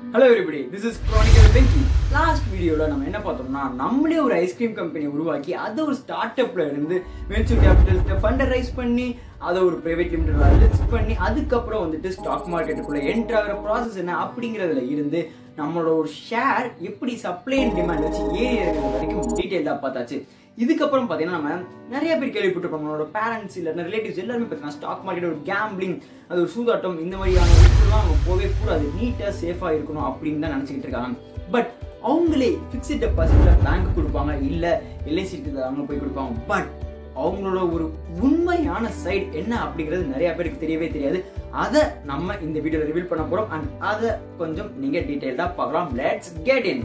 hello everybody this is chronicle Venky last வீடியோவில் நம்ம என்ன பார்த்தோம்னா நம்மளே ஒரு ஐஸ்கிரீம் கம்பெனியை உருவாக்கி அதை ஒரு ஸ்டார்ட் அப்ல இருந்து வென்ச்சர் கேபிட்டல்ஸ்ட்டை ஃபண்டை ரைஸ் பண்ணி அதை ஒரு பிரைவேட் லிமிடெட் லிஸ்ட் பண்ணி அதுக்கப்புறம் வந்துட்டு ஸ்டாக் மார்க்கெட்டுக்குள்ள என்ட்ரு ஆகிற ப்ராசஸ் என்ன அப்படிங்கிறதுல இருந்து நம்மளோட ஒரு ஷேர் எப்படி சப்ளை அண்ட் டிமாண்ட் வச்சு ஏறி இருக்கிறது வரைக்கும் டீட்டெயிலாக பார்த்தாச்சு இதுக்கப்புறம் பார்த்தீங்கன்னா நம்ம நிறைய பேர் கேள்விப்பட்டிருப்போம் நம்மளோட பேரண்ட்ஸ் இல்லை ரிலேட்டிவ்ஸ் எல்லாருமே பார்த்தீங்கன்னா ஸ்டாக் மார்க்கெட் ஒரு கேம்பிளிங் அது ஒரு சூதாட்டம் இந்த மாதிரியான விஷயம்லாம் அவங்க போகவே கூடாது நீட்டாக சேஃபாக இருக்கணும் அப்படின்னு தான் நினச்சிக்கிட்டு இருக்காங்க பட் அவங்களே ஃபிக்ஸ்ட் டெபாசிட்ல பேங்க் கொடுப்பாங்க இல்லை எல்ஐசிக்கு அவங்க போய் கொடுப்பாங்க பட் அவங்களோட ஒரு உண்மையான சைடு என்ன அப்படிங்கிறது நிறைய பேருக்கு தெரியவே தெரியாது அதை நம்ம இந்த வீடியோல ரிவீல் பண்ண போறோம் அண்ட் அதை கொஞ்சம் நீங்க டீடைல்டா பார்க்கலாம் லெட்ஸ் கெட் இன்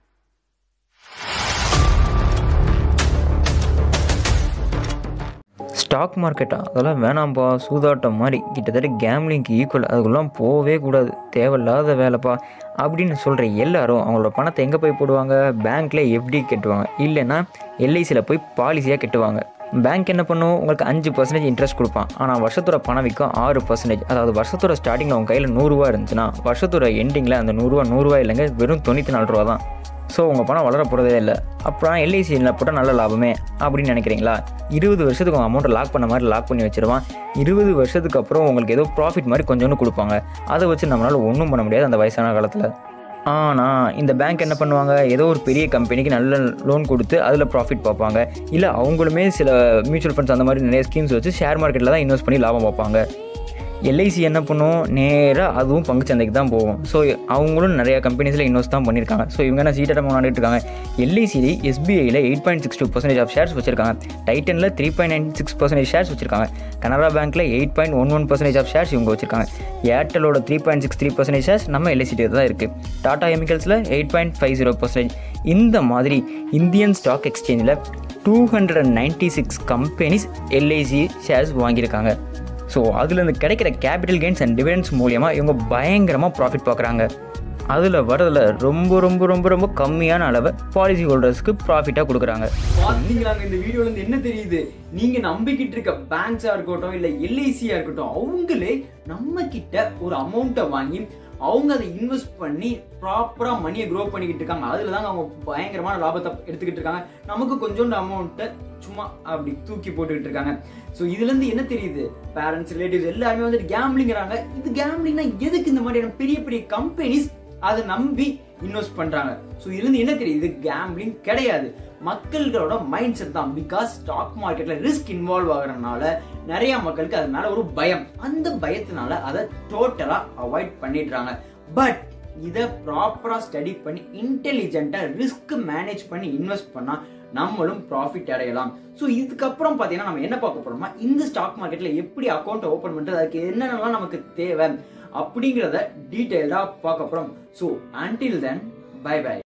ஸ்டாக் மார்க்கெட்டா அதெல்லாம் வேணாம்ப்பா சூதாட்டம் மாதிரி கிட்டத்தட்ட கேம்லிங்க்கு ஈக்குவல் அதுக்குள்ளலாம் போகவே கூடாது தேவையில்லாத வேலைப்பா அப்படின்னு சொல்கிற எல்லாரும் அவங்களோட பணத்தை எங்கே போய் போடுவாங்க பேங்க்கில் எஃப்டி கட்டுவாங்க இல்லைன்னா எல்ஐசியில் போய் பாலிசியாக கட்டுவாங்க பேங்க் என்ன பண்ணும் உங்களுக்கு அஞ்சு பர்சன்டேஜ் இன்ட்ரெஸ்ட் கொடுப்பான் ஆனால் வருஷத்தோட பணம் விற்கும் ஆறு பர்சன்டேஜ் அதாவது வருஷத்தோட ஸ்டார்டிங்கில் உங்கள் கையில் நூறுரூவா இருந்துச்சுன்னா வருஷத்தோட எண்டிங்கில் அந்த நூறுரூவா நூறுரூவா இல்லைங்க வெறும் தொண்ணூற்றி நாலு ரூபா தான் ஸோ உங்கள் பணம் வளர போகிறதே இல்லை அப்புறம் எல்ஐசியில் போட்டால் நல்ல லாபமே அப்படின்னு நினைக்கிறீங்களா இருபது வருஷத்துக்கு உங்கள் அமௌண்ட்டை லாக் பண்ண மாதிரி லாக் பண்ணி வச்சிருவான் இருபது வருஷத்துக்கு அப்புறம் உங்களுக்கு ஏதோ ப்ராஃபிட் மாதிரி கொஞ்சோண்டு கொடுப்பாங்க அதை வச்சு நம்மளால் ஒன்றும் பண்ண முடியாது அந்த வயசான காலத்தில் ஆனால் இந்த பேங்க் என்ன பண்ணுவாங்க ஏதோ ஒரு பெரிய கம்பெனிக்கு நல்ல லோன் கொடுத்து அதில் ப்ராஃபிட் பார்ப்பாங்க இல்லை அவங்களுமே சில மியூச்சுவல் ஃபண்ட்ஸ் அந்த மாதிரி நிறைய ஸ்கீம்ஸ் வச்சு ஷேர் மார்க்கெட்டில் தான் இன்வெஸ்ட் பண்ணி லாபம் பார்ப்பாங்க எல்ஐசி என்ன பண்ணும் நேராக அதுவும் பங்குச்சந்தைக்கு தான் போகும் ஸோ அவங்களும் நிறைய கம்பெனிஸில் இன்வெஸ்ட் தான் பண்ணியிருக்காங்க ஸோ இவங்க என்ன சீட்டை விளாண்டுட்டு இருக்காங்க எல்ஐசியில் எஸ்பிஐயில் eight point six two percentage of shares வச்சிருக்காங்க டைட்டனில் three point nine six percentage shares வச்சிருக்காங்க கனரா பேங்க்கில் eight point one one percentage of shares இவங்க வச்சிருக்காங்க ஏர்டெலோட three point six three percentage shares நம்ம எல்ஐசிட்டு தான் இருக்குது டாடா கெமிக்கல்ஸில் eight point five zero percentage இந்த மாதிரி இந்தியன் ஸ்டாக் எக்ஸ்சேஞ்சில் two hundred and ninety six companies LIC shares வாங்கியிருக்காங்க ஸோ அதுலேருந்து கிடைக்கிற கேபிட்டல் கெயின்ஸ் அண்ட் டிவிடன்ஸ் மூலியமாக இவங்க பயங்கரமாக ப்ராஃபிட் பார்க்குறாங்க அதில் வரதில் ரொம்ப ரொம்ப ரொம்ப ரொம்ப கம்மியான அளவை பாலிசி ஹோல்டர்ஸ்க்கு ப்ராஃபிட்டாக கொடுக்குறாங்க பாத்தீங்களாங்க இந்த வீடியோல இருந்து என்ன தெரியுது நீங்க நம்பிக்கிட்டு இருக்க பேங்க்ஸா இருக்கட்டும் இல்ல எல்ஐசியா இருக்கட்டும் அவங்களே நம்ம கிட்ட ஒரு அமௌண்ட்டை வாங்கி அவங்க அதை இன்வெஸ்ட் பண்ணி ப்ராப்பரா மணியை க்ரோ பண்ணிக்கிட்டு இருக்காங்க அதுல தாங்க அவங்க பயங்கரமான லாபத்தை எடுத்துக்கிட்டு இருக்காங்க நமக்கு கொஞ்சோண்டு அமௌண்ட்டை சும்மா அப்படி தூக்கி போட்டுக்கிட்டு இருக்காங்க ஸோ இதுல இருந்து என்ன தெரியுது பேரண்ட்ஸ் ரிலேட்டிவ்ஸ் எல்லாருமே வந்துட்டு கேம்லிங்கிறாங்க இது கேம்லிங்னா எதுக்கு இந்த மாதிரியான பெரிய பெரிய கம்பெனிஸ் அதை நம்பி இன்வெஸ்ட் பண்றாங்க ஸோ இதுல இருந்து என்ன தெரியுது கேம்லிங் கிடையாது மக்கள்களோட மைண்ட் செட் தான் பிகாஸ் ஸ்டாக் மார்க்கெட்ல ரிஸ்க் இன்வால்வ் ஆகுறதுனால நிறைய மக்களுக்கு அது மேல ஒரு பயம் அந்த பயத்தினால அதை டோட்டலா அவாய்ட் பண்ணிடுறாங்க பட் இதை ப்ராப்பரா ஸ்டடி பண்ணி இன்டெலிஜென்ட்டா ரிஸ்க் மேனேஜ் பண்ணி இன்வெஸ்ட் பண்ணா நம்மளும் ப்ராஃபிட் அடையலாம் ஸோ இதுக்கப்புறம் பார்த்தீங்கன்னா நம்ம என்ன பார்க்க போறோம்னா இந்த ஸ்டாக் மார்க்கெட்ல எப்படி அக்கௌண்ட் ஓப்பன் பண்றது அதுக்கு என்னென்னலாம் நமக்கு தேவை அப்படிங்கிறத டீட்டெயில்டாக பார்க்க போறோம் so until then bye by